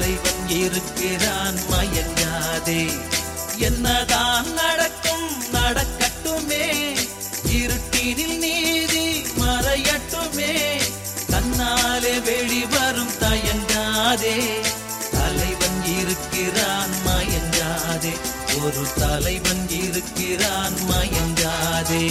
தலைவன் இருக்கிறான் மயங்காதே என்னதான் நடக்கும் நடக்கட்டுமே இருட்டினில் நீதி மறையட்டுமே தன்னாலே வெளிவரும் தயங்காதே தலைவன் இருக்கிறான் மயங்காதே ஒரு தலைவன் இருக்கிறான் மயங்காதே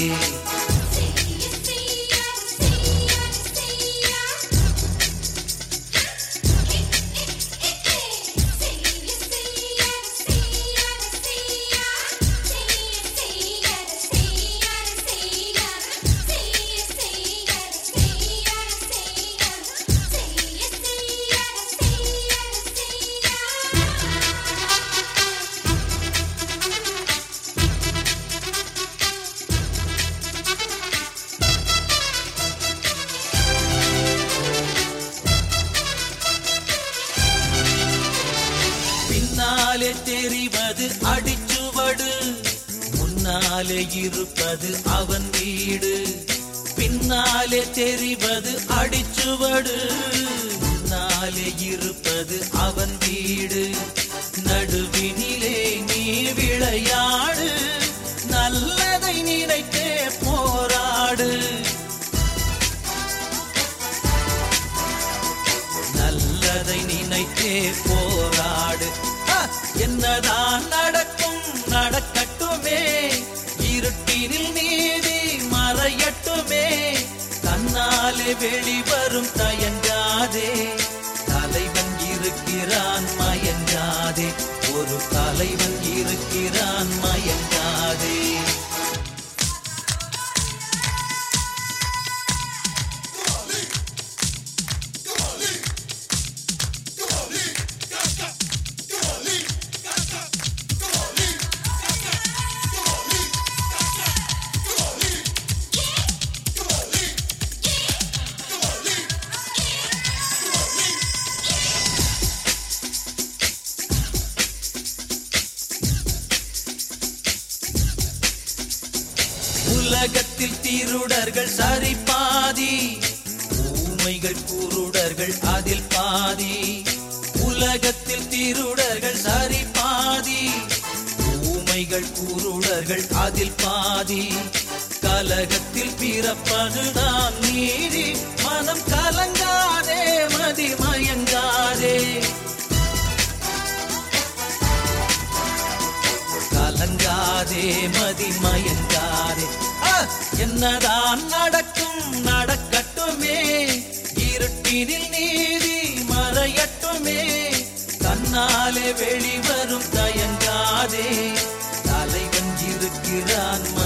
பின்னாலே தெரிவது அடிச்சுவடு முன்னாலே இருப்பது அவன் வீடு பின்னாலே தெரிவது அடிச்சுவடு முன்னாலே இருப்பது அவன் வீடு நடுவினிலே நீ விளையாடு நல்லதை நினைத்தே போராடு நல்லதை நினைத்தே போராடு ஆ, என்னதான் நடக்கும் நடக்கட்டுமே இருட்டினில் நீதி மறையட்டுமே தன்னாலே வெளிவரும் தயங்காதே தலைவன் இருக்கிறான் மயங்காதே ஒரு தலைவன் இருக்கிறான் மயங்காதே உலகத்தில் திருடர்கள் சரி பாதி ஊமைகள் குருடர்கள் அதில் பாதி உலகத்தில் திருடர்கள் சரி பாதி ஊமைகள் குருடர்கள் அதில் பாதி கலகத்தில் பிறப்பதுதான் நீதி மனம் கலங்காதே மதி மயங்காதே கலங்காதே மதி மயங்காதே ஆ, என்னதான் நடக்கும் நடக்கட்டுமே இருட்டினில் நீதி மறையட்டுமே தன்னாலே வெளிவரும் தயங்காதே தலைவன் இருக்கிறான்